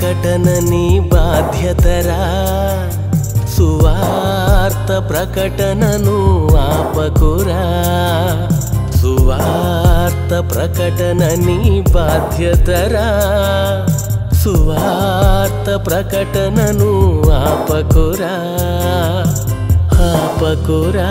ప్రకటన నీ బాధ్యతరా సువార్త ప్రకటనను ఆపకురా సువార్త ప్రకటన నీ బాధ్యతరా సువార్త ప్రకటనను ఆపకురా ఆపకురా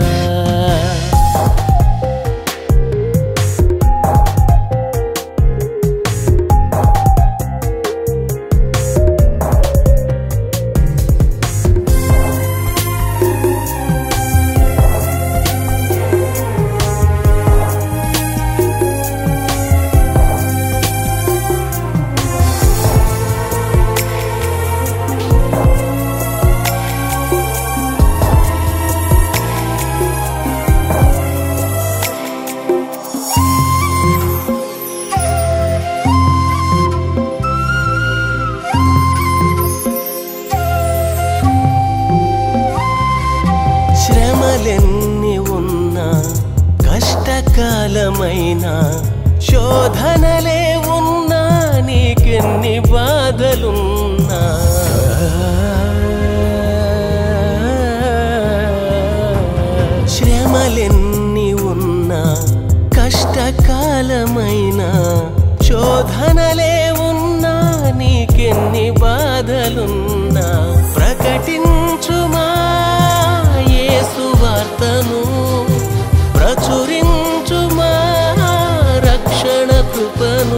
శ్రమలెన్ని ఉన్నా కష్టకాలమైన శోధనలే ఉన్నా నీకెన్ని బాధలున్నా శ్రమలెన్ని ఉన్నా కష్టకాలమైన శోధనలే ఉన్నా నీకెన్ని బాధలున్నా ప్రకటించుమా యేసు వార్తను ప్రచురించుమా రక్షణ కృపను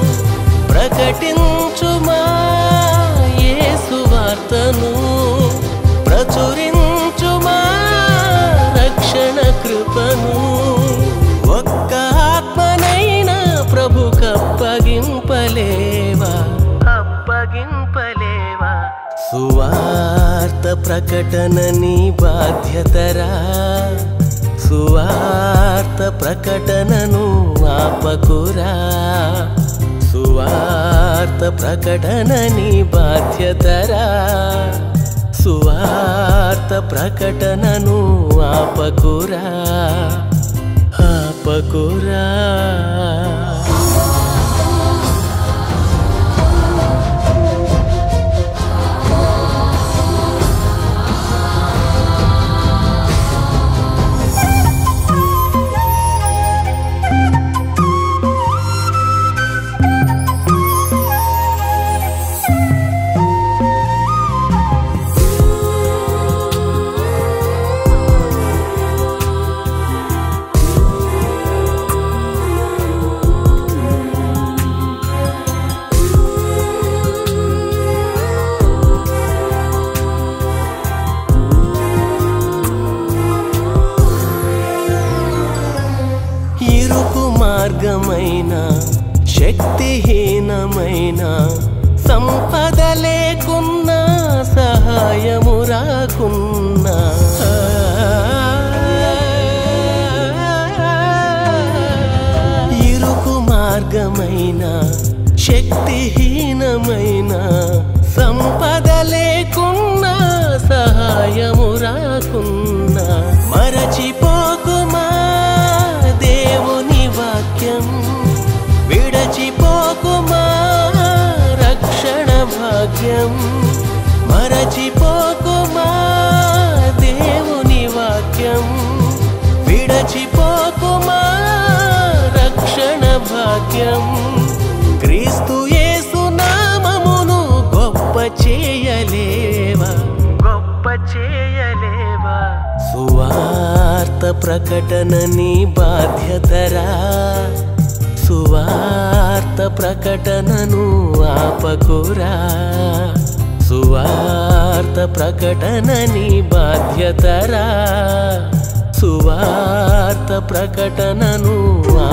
ప్రకటించుమా యేసు వార్తను ప్రచురించుమా రక్షణ కృపను ఒక్క ఆత్మనైనా ప్రభు కప్పగింపలేవా అప్పగింపలేవా సువార్త ప్రకటన నీ బాధ్యతరా సువార్త ప్రకటనను ఆపకురా సువార్త ప్రకటన నీ బాధ్యతరా సువార్త ప్రకటనను ఆపకురా ఆపకురా ఇరుకు మార్గమైన శక్తిహీనమైన సంపద లేకున్నా సహాయము రాకున్నా ఇరుకు మార్గమైన శక్తిహీనమైన సంపద లేకున్నా సహాయము రాకున్నా మరచిపోకుమా దేవుని వాక్యం విడచిపోకుమా రక్షణ భాగ్యం మరచిపోకుమా దేవుని వాక్యం విడచిపోకుమా రక్షణ భాగ్యం క్రీస్తు యేసు నామమును గొప్ప చేయలేవా గొప్ప చేయలేవా సువార్త ప్రకటన నీ బాధ్యతరా సువార్త ప్రకటనను ఆపకురా సువార్త ప్రకటన నీ బాధ్యతరా సువార్త ప్రకటనను